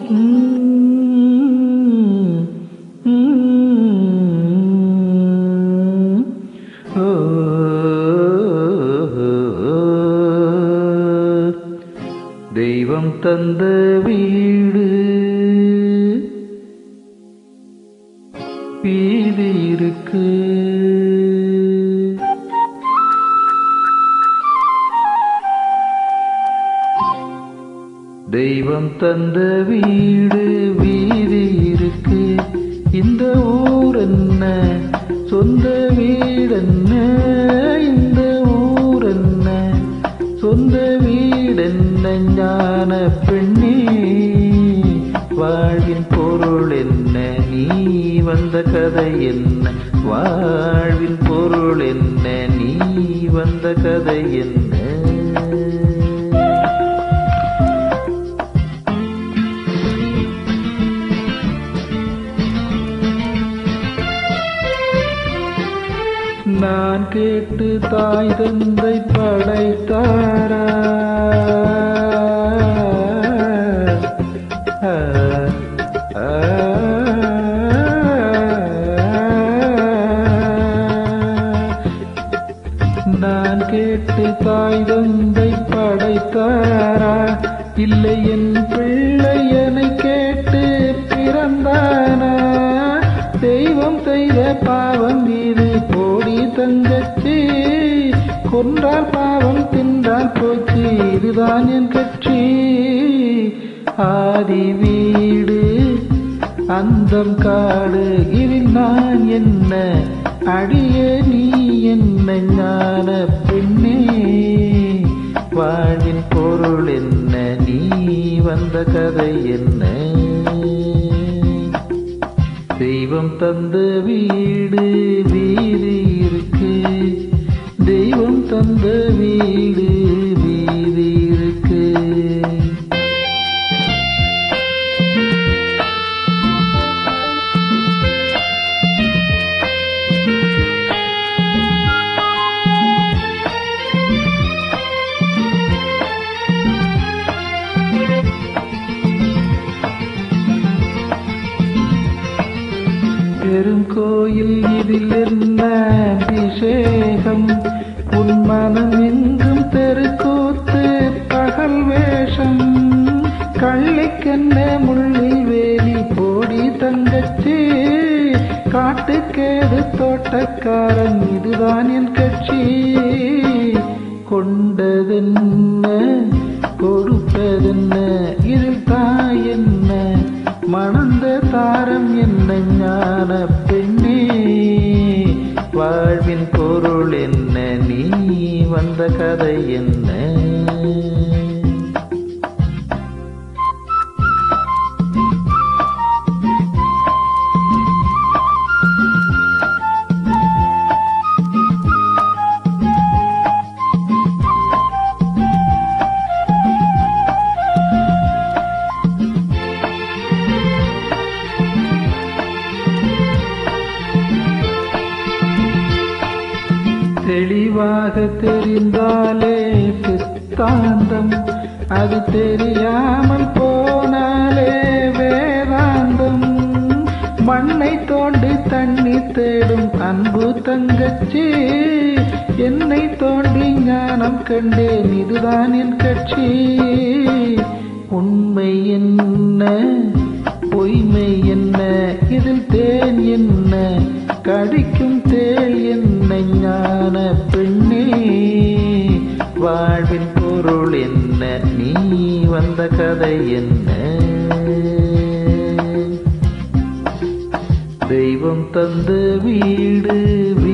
ஓ தெய்வம் தந்த வீடு வீதி இருக்கு தெய்வம் தந்த வீடு வீதி இருக்கு இந்த ஊர் என்ன சொந்த வீடென்ன இந்த ஊர் என்ன சொந்த வீடென்ன ஞான பெண்ணே வாழ்வின் பொருள் என்ன நீ வந்த கதை என்ன வாழ்வின் பொருள் என்ன நீ வந்த கதை என்ன நான் கேட்டு தாய் தந்தை படைத்தாரா ஆ, ஆ, நான் கேட்டு தாய் தந்தை படைத்தாரா இல்லை என் பிள்ளையனை கேட்டு பிறந்தானா தெய்வம் செய்த பாவம் இது போடி தங்கச்சி கொன்றால் பாவம் தின்றால் போச்சு இதுதான் என் கட்சி ஆதி வீடு அந்தம் காடு இதில் நான் என்ன அடிய நீ என்ன ஞான பெண்ணே வாழ்வின் பொருள் என்ன நீ வந்த கதை என்ன தெய்வம் தந்த வீடு வீதி இருக்கு தெய்வம் தந்த வீடு வீதி இருக்கு பெரும் கோயில் இதில் என்ன அபிஷேகம் உன் மனம் எங்கும் தெருக்கூத்து பகல் வேஷம் கள்ளிக்கென்ன முள்ளில் வேலி போடி தங்கச்சி காட்டுக்கேது தோட்டக்காரன் இதுதான் என் கட்சி கொண்டதென்ன கொடுப்பதென்ன இதில் தாய் என்ன மணந்த தாரம் என்ன ஞான பெண்ணே வாழ்வின் பொருள் என்ன நீ வந்த கதை என்ன தெளிவாக தெரிந்தாலே சித்தாந்தம் அது தெரியாமல் போனாலே வேதாந்தம் மண்ணை தோண்டி தண்ணி தேடும் அன்பு தங்கச்சி என்னை தோண்டி ஞானம் கண்டேன் இதுதான் என் கட்சி உண்மை என்ன பொய்மை என்ன இதில் தேன் என்ன கடிக்கும் தேள் என்ன ஞான பெண்ணே வாழ்வின் பொருள் என்ன நீ வந்த கதை என்ன தெய்வம் தந்த வீடு